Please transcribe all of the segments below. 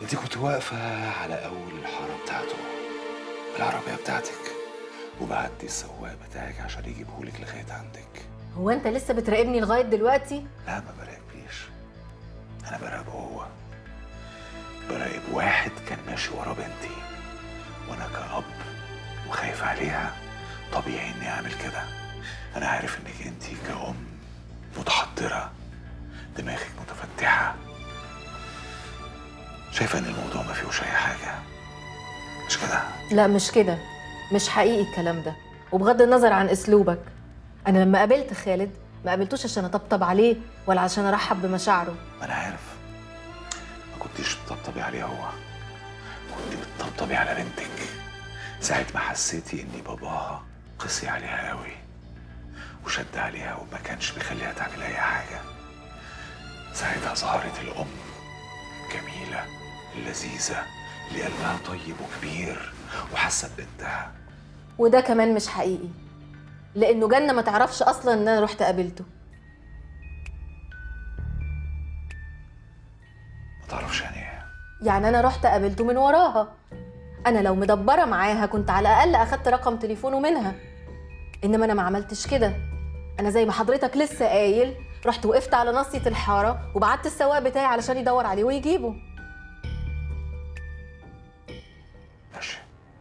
انت كنت واقفة على أول الحارة بتاعته بالعربية بتاعتك وبعتي السواق بتاعك عشان يجيبهولك لغاية عندك هو انت لسه بتراقبني لغايه دلوقتي لا ما براقبكيش أنا براقبه هو براقب واحد كان ماشي ورا بنتي وأنا كأب وخايف عليها طبيعي إني أعمل كده أنا عارف إنك أنت كأم متحضرة دماغك متفتحة شايفة إن الموضوع ما فيهوش أي حاجة مش كده؟ لا مش كده مش حقيقي الكلام ده وبغض النظر عن اسلوبك انا لما قابلت خالد ما قابلتوش عشان اطبطب عليه ولا عشان ارحب بمشاعره ما أنا عارف ما كنتيش بتطبطبي عليه هو كنت بتطبطبي على بنتك ساعة ما حسيتي إن باباها قسي عليها قوي وشد عليها وما كانش بيخليها تعمل أي حاجة ساعتها ظهرت الأم جميلة اللذيذة اللي قلبها طيب وكبير وحاسة ببنتها وده كمان مش حقيقي لانه جنة ما تعرفش اصلا ان انا رحت قابلته ما تعرفش يعني إيه يعني انا رحت قابلته من وراها انا لو مدبره معاها كنت على الاقل اخدت رقم تليفونه منها انما انا ما عملتش كده انا زي ما حضرتك لسه قايل رحت وقفت على ناصيه الحاره وبعت السواق بتاعي علشان يدور عليه ويجيبه ماشي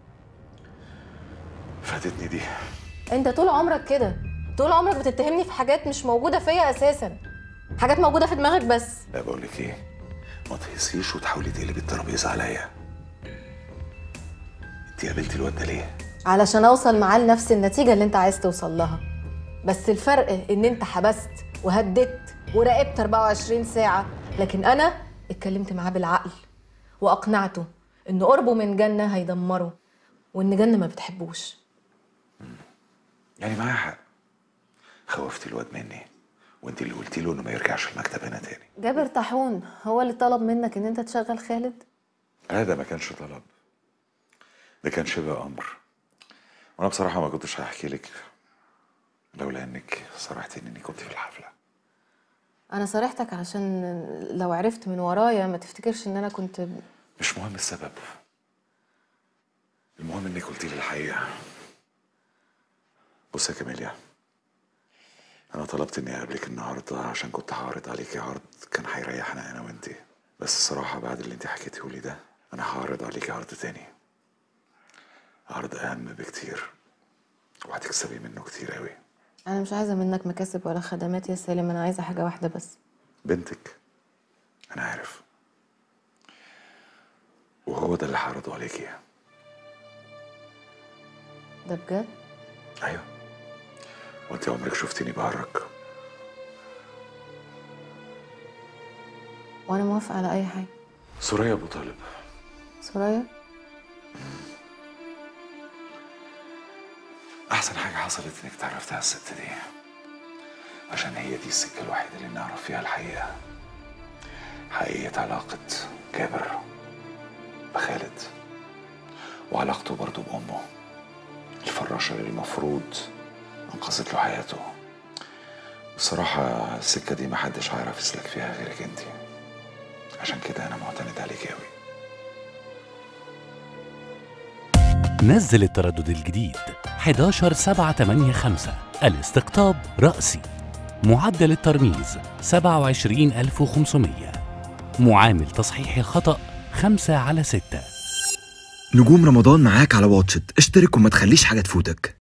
فاتتني دي انت طول عمرك كده طول عمرك بتتهمني في حاجات مش موجوده فيا اساسا حاجات موجوده في دماغك بس لا بقول لك ايه ما تهيصيش وتحاولي تقلبي الترابيزه عليا انت قابلتي الواد ده ليه علشان اوصل معاه لنفس النتيجه اللي انت عايز توصل لها بس الفرق ان انت حبست وهددت وراقبت 24 ساعه لكن انا اتكلمت معاه بالعقل واقنعته ان قربه من جنه هيدمره وان جنه ما بتحبوش يعني معاه حق خوفتي الواد مني وانت اللي قلتي له انه ما يرجعش المكتب هنا تاني جابر طاحون هو اللي طلب منك ان انت تشغل خالد هذا ما كانش طلب ده كان شبه امر وانا بصراحه ما كنتش هحكي لك لولا انك صرحتني اني كنت في الحفله انا صارحتك علشان لو عرفت من ورايا ما تفتكرش ان انا كنت مش مهم السبب المهم انك قلتي لي الحقيقه بص يا كاميليا انا طلبت اني اقابلك النهارده عشان كنت هعرض عليكي عرض كان هيريحنا انا وانتي بس الصراحه بعد اللي انت حكيتيه لي ده انا هعرض عليكي عرض تاني عرض اهم بكتير وهتكسبي منه كتير قوي انا مش عايزه منك مكاسب ولا خدمات يا سالم انا عايزه حاجه واحده بس بنتك انا عارف وهو ده اللي هعرضه عليكي ده بجد ايوه وانت عمرك شفتيني بعرك وانا موافقه على اي حاجه سوريا ابو طالب سوريا احسن حاجه حصلت انك تعرفتها الست دي عشان هي دي السكه الوحيده اللي نعرف فيها الحقيقه حقيقه علاقه جابر بخالد وعلاقته برضه بامه الفراشه اللي المفروض انقذت له حياته بصراحة السكة دي محدش هيعرف يسلك فيها غيرك انت عشان كده أنا معتمد عليك أوي نزل التردد الجديد 11 7 8 5 الاستقطاب رأسي معدل الترميز 27500 معامل تصحيح الخطأ 5 على 6 نجوم رمضان معاك على واتشت اشترك وما تخليش حاجة تفوتك